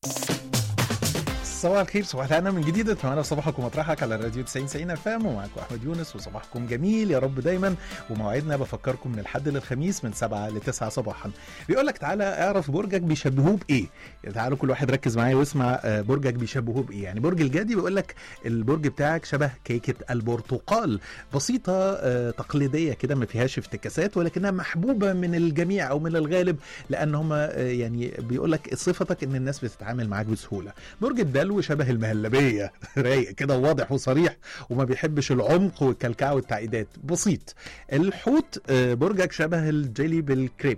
صباح الخير صباح الهنا من جديد اتمنى صباحكم مطرحك على الراديو 90 90 اف ام ومعاكم احمد يونس وصباحكم جميل يا رب دايما وموعدنا بفكركم من الحد للخميس من 7 ل 9 صباحا بيقول لك تعالى اعرف برجك بيشبهوه بايه تعالوا كل واحد ركز معايا واسمع آه، برجك بيشبهوه بايه يعني برج الجدي بيقول لك البرج بتاعك شبه كيكه البرتقال بسيطه آه، تقليديه كده ما فيهاش افتكاسات ولكنها محبوبه من الجميع او من الغالب لان هم يعني بيقول لك صفتك ان الناس بتتعامل معاك بسهوله برج الدلو شبه المهلبيه رايق كده واضح وصريح وما بيحبش العمق والكلكعه والتعقيدات بسيط الحوت آه، برجك شبه الجيلي بالكريم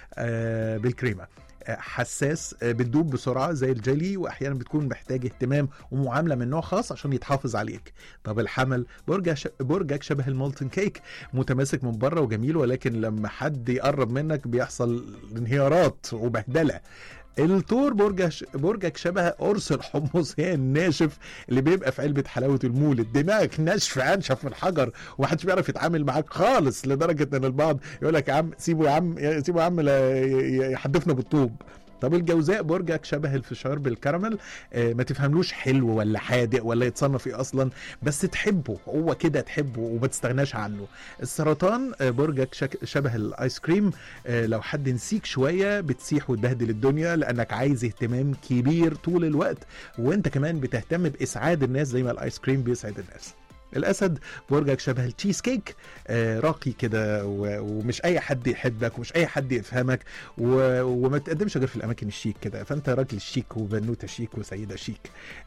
آه، بالكريمه آه، حساس آه، بتدوب بسرعه زي الجيلي واحيانا بتكون محتاج اهتمام ومعامله من نوع خاص عشان يتحافظ عليك طب الحمل برجك ش... برجك شبه المولتن كيك متماسك من بره وجميل ولكن لما حد يقرب منك بيحصل انهيارات وبهدله الثور برجك برجك شبه قرص الحمصية الناشف اللي بيبقى في علبة حلاوة المولد دماغك ناشفة انشف من الحجر ومحدش بيعرف يتعامل معاك خالص لدرجة ان البعض يقول لك يا عم سيبه يا عم سيبه يا عم لا ي- يحدفنا بالطوب طب الجوزاء برجك شبه الفشار بالكراميل آه ما تفهملوش حلو ولا حادق ولا يتصنف ايه اصلا بس تحبه هو كده تحبه وما تستغناش عنه السرطان آه برجك شك شبه الايس كريم آه لو حد نسيك شويه بتسيح وتبهدل الدنيا لانك عايز اهتمام كبير طول الوقت وانت كمان بتهتم باسعاد الناس زي ما الايس كريم بيسعد الناس الاسد برجك شبه التشيز كيك آه راقي كده و- ومش اي حد يحبك ومش اي حد يفهمك و... وما تقدمش غير في الاماكن الشيك كده فانت راجل شيك وبنوته شيك وسيده شيك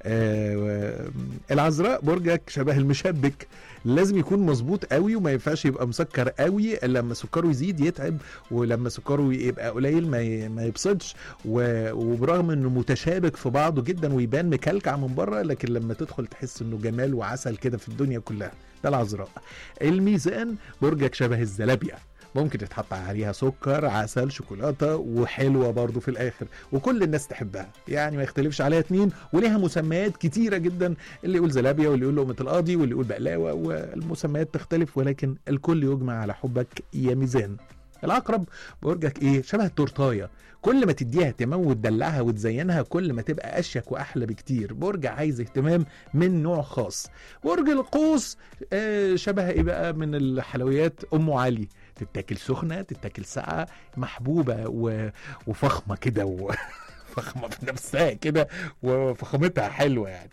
آه و... العذراء برجك شبه المشبك لازم يكون مظبوط قوي وما ينفعش يبقى مسكر قوي لما سكره يزيد يتعب ولما سكره يبقى قليل ما ي... ما يبسطش و... وبرغم انه متشابك في بعضه جدا ويبان مكلكع من بره لكن لما تدخل تحس انه جمال وعسل كده في الدنيا كلها ده العذراء الميزان برجك شبه الزلابيه ممكن يتحط عليها سكر عسل شوكولاته وحلوه برضو في الاخر وكل الناس تحبها يعني ما يختلفش عليها اتنين وليها مسميات كتيره جدا اللي يقول زلابيا واللي يقول لقمه القاضي واللي يقول بقلاوه والمسميات تختلف ولكن الكل يجمع على حبك يا ميزان العقرب برجك ايه شبه التورتايه كل ما تديها اهتمام وتدلعها وتزينها كل ما تبقى اشيك واحلى بكتير برج عايز اهتمام من نوع خاص برج القوس آه شبه ايه بقى من الحلويات ام علي تتاكل سخنه تتاكل ساقعه محبوبه و... وفخمه كده و... فخمه في نفسها كده وفخامتها حلوه يعني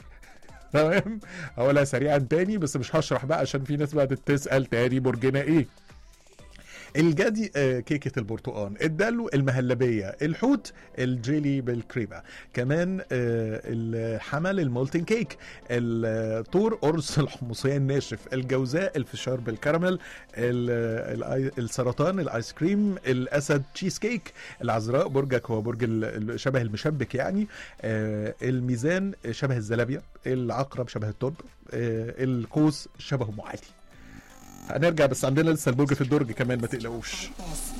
تمام هقولها سريعا تاني بس مش هشرح بقى عشان في ناس بقى تسال تاني برجنا ايه الجدي آه، كيكة البرتقال الدلو المهلبية الحوت الجيلي بالكريمة كمان آه، الحمل المولتن كيك الطور قرص الحمصية الناشف الجوزاء الفشار بالكراميل ال- الآي- السرطان الايس كريم الاسد تشيز كيك العذراء برجك هو برج ال- ال- شبه المشبك يعني آه، الميزان شبه الزلابية العقرب شبه الترب آه، القوس شبه ام علي هنرجع بس عندنا لسه البرج في الدرج كمان ما تقلقوش